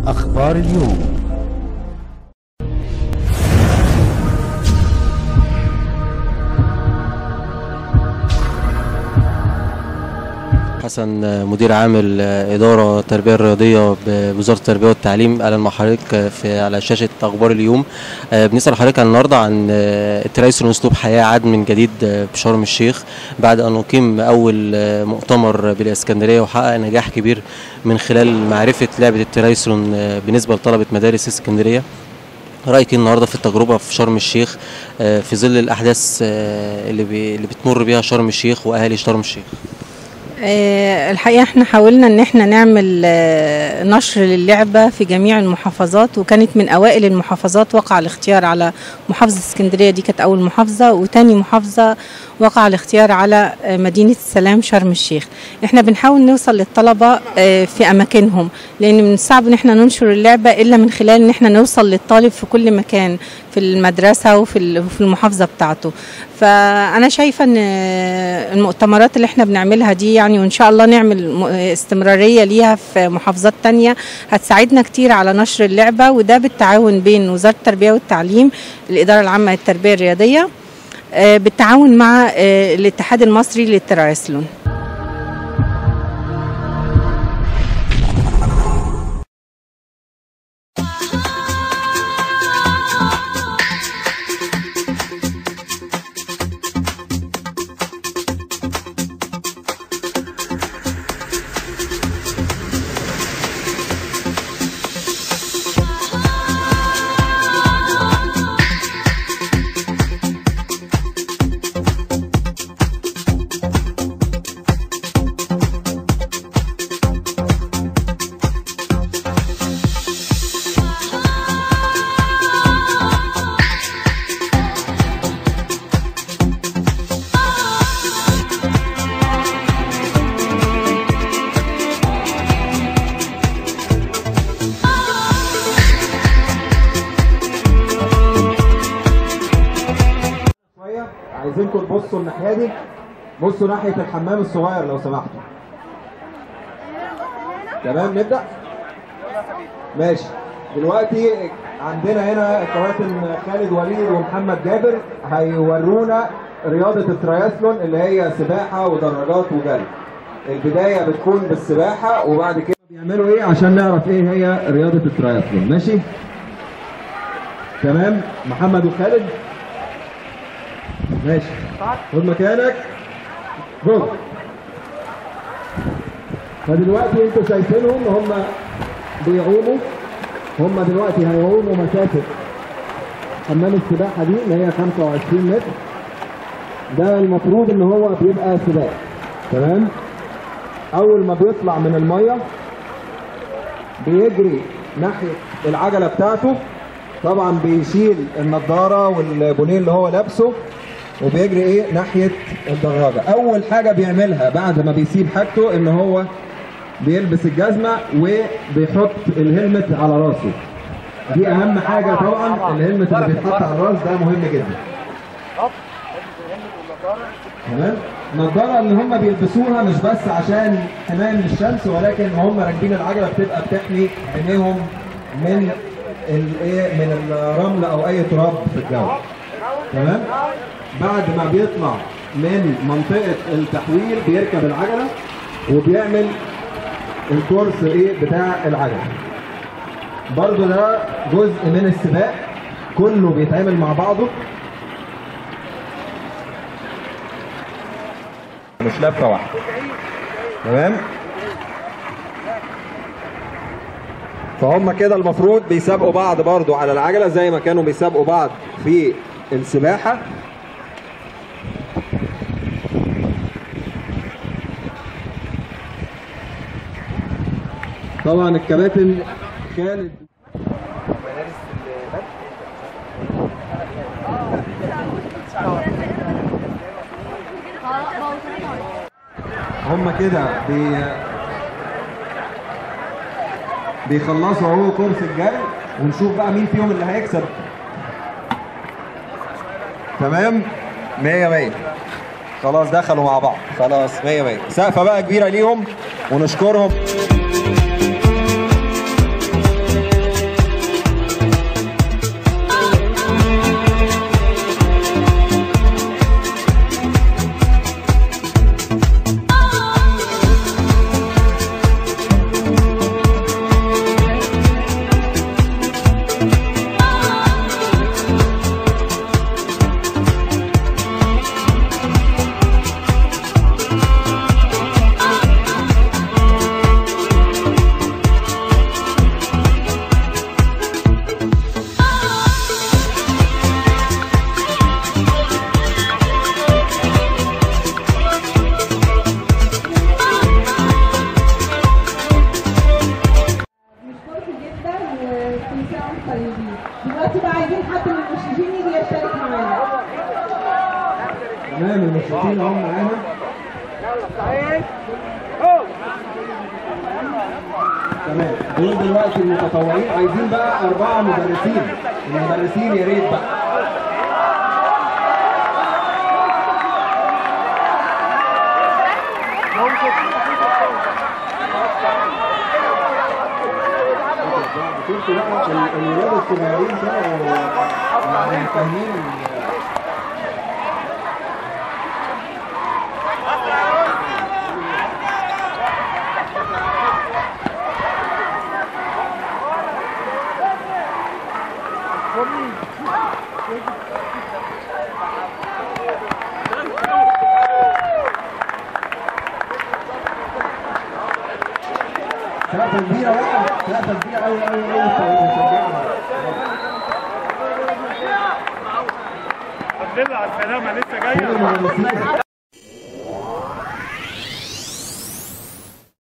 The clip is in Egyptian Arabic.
أخبار اليوم حسن مدير عام الإدارة التربية الرياضية بوزارة التربية والتعليم أهلا مع حضرتك في على شاشة أخبار اليوم آه، بنسأل حضرتك عن النهاردة عن آه، الترايسون أسلوب حياة عاد من جديد آه، بشرم الشيخ بعد أن أقيم أول آه، مؤتمر بالإسكندرية وحقق نجاح كبير من خلال معرفة لعبة الترايسون آه، بالنسبة لطلبة مدارس اسكندرية رأيك إيه النهارده في التجربة في شرم الشيخ آه، في ظل الأحداث آه، اللي بي- اللي بتمر بيها شرم الشيخ وأهالي شرم الشيخ آه، الحقيقة احنا حاولنا ان احنا نعمل آه، نشر للعبة في جميع المحافظات وكانت من اوائل المحافظات وقع الاختيار على محافظة اسكندرية دي كانت اول محافظة وتاني محافظة وقع الاختيار على آه، مدينة السلام شرم الشيخ احنا بنحاول نوصل للطلبة آه، في اماكنهم لان من الصعب ان احنا ننشر اللعبة الا من خلال ان احنا نوصل للطالب في كل مكان في المدرسة وفي ال- وفي المحافظة بتاعته فأنا شايفة إن المؤتمرات اللي احنا بنعملها دي يعني وإن شاء الله نعمل م- استمرارية ليها في محافظات تانية هتساعدنا كتير على نشر اللعبة وده بالتعاون بين وزارة التربية والتعليم الإدارة العامة للتربية الرياضية آه، بالتعاون مع آه، الاتحاد المصري للترايسلون شويه عايزينكم تبصوا الناحيه دي بصوا ناحيه الحمام الصغير لو سمحتوا تمام نبدا ماشي دلوقتي عندنا هنا الكباتن خالد وليد ومحمد جابر هيورونا رياضه الترياثلون اللي هي سباحه ودراجات وجري البدايه بتكون بالسباحه وبعد كده بيعملوا ايه عشان نعرف ايه هي رياضه الترياثلون ماشي تمام محمد وخالد ماشي خد مكانك جول فدلوقتي انتوا شايفينهم هم بيعوموا هم دلوقتي هيعوموا مسافه حمام السباحه دي اللي هي 25 متر ده المفروض ان هو بيبقى سباق تمام اول ما بيطلع من الميه بيجري ناحيه العجله بتاعته طبعا بيشيل النضاره والبونيه اللي هو لابسه وبيجري ايه ناحيه الدراجه اول حاجه بيعملها بعد ما بيسيب حاجته ان هو بيلبس الجزمه وبيحط الهلمت على راسه دي اهم حاجه طبعا الهلمت اللي بيتحط على الراس ده مهم جدا تمام النضاره اللي هم بيلبسوها مش بس عشان حمايه من الشمس ولكن هم راكبين العجله بتبقى بتحمي عينيهم من الايه من الرمل او اي تراب في الجو تمام بعد ما بيطلع من منطقه التحويل بيركب العجله وبيعمل الكورس ايه بتاع العجله برضو ده جزء من السباق كله بيتعمل مع بعضه مش لفه واحده تمام فهم كده المفروض بيسابقوا بعض برضو على العجله زي ما كانوا بيسابقوا بعض في السباحه طبعا الكباتن خالد هم كده بي بيخلصوا اهو كورس الجري ونشوف بقى مين فيهم اللي هيكسب تمام 100 100 خلاص دخلوا مع بعض خلاص 100 100 سقفه بقى كبيره ليهم ونشكرهم عايزين حد من المشرفين يجي يشترك معانا تمام المشرفين اهو معانا تمام دول دلوقتي المتطوعين عايزين بقى أربعة مدرسين المدرسين يا ريت بقى شفتوا بقى ال- الولاد الصغيرين كانوا يعني فاهمين سقفة كبيرة بقى سقفة كبيرة أوي أوي أوي نشجعها الحمد لله على السلامة لسه فين جاية المدرسين؟